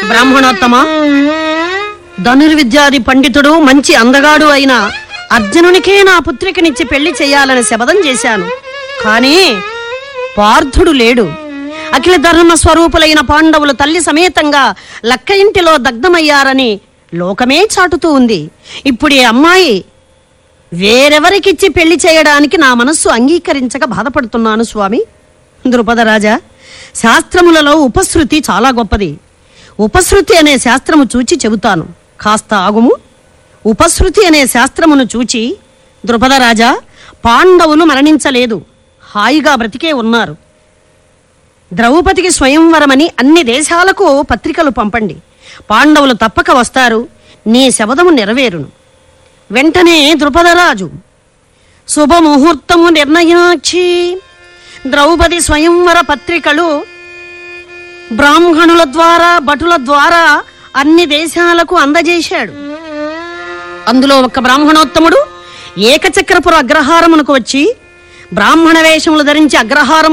బ్రాహ్మణోత్తమ ధనుర్విద్యాది పండితుడు మంచి అందగాడు అయిన అర్జునునికే నా పుత్రికనిచ్చి పెళ్లి చేయాలని శపథం చేశాను కానీ పార్థుడు లేడు అఖిల ధర్మ స్వరూపులైన పాండవులు తల్లి సమేతంగా లక్క ఇంటిలో దగ్ధమయ్యారని లోకమే చాటుతూ ఉంది ఇప్పుడు ఈ అమ్మాయి వేరెవరికిచ్చి పెళ్లి చేయడానికి నా మనస్సు అంగీకరించక బాధపడుతున్నాను స్వామి ద్రుపదరాజా శాస్త్రములలో ఉపశృతి చాలా గొప్పది ఉపశృతి అనే శాస్త్రము చూచి చెబుతాను కాస్త ఆగుము ఉపశృతి అనే శాస్త్రమును చూచి ద్రుపదరాజా పాండవులు మరణించలేదు హాయిగా బ్రతికే ఉన్నారు ద్రౌపదికి స్వయంవరమని అన్ని దేశాలకు పత్రికలు పంపండి పాండవులు తప్పక వస్తారు నీ శబదము నెరవేరును వెంటనే ద్రుపదరాజు శుభముహూర్తము నిర్ణయాచి ద్రౌపది స్వయంవర పత్రికలు బ్రాహ్మణుల ద్వారా భటుల ద్వారా అన్ని దేశాలకు అందజేశాడు అందులో ఒక బ్రాహ్మణోత్తముడు ఏకచక్రపుర అగ్రహారమునకు వచ్చి బ్రాహ్మణ వేషములు ధరించి అగ్రహారం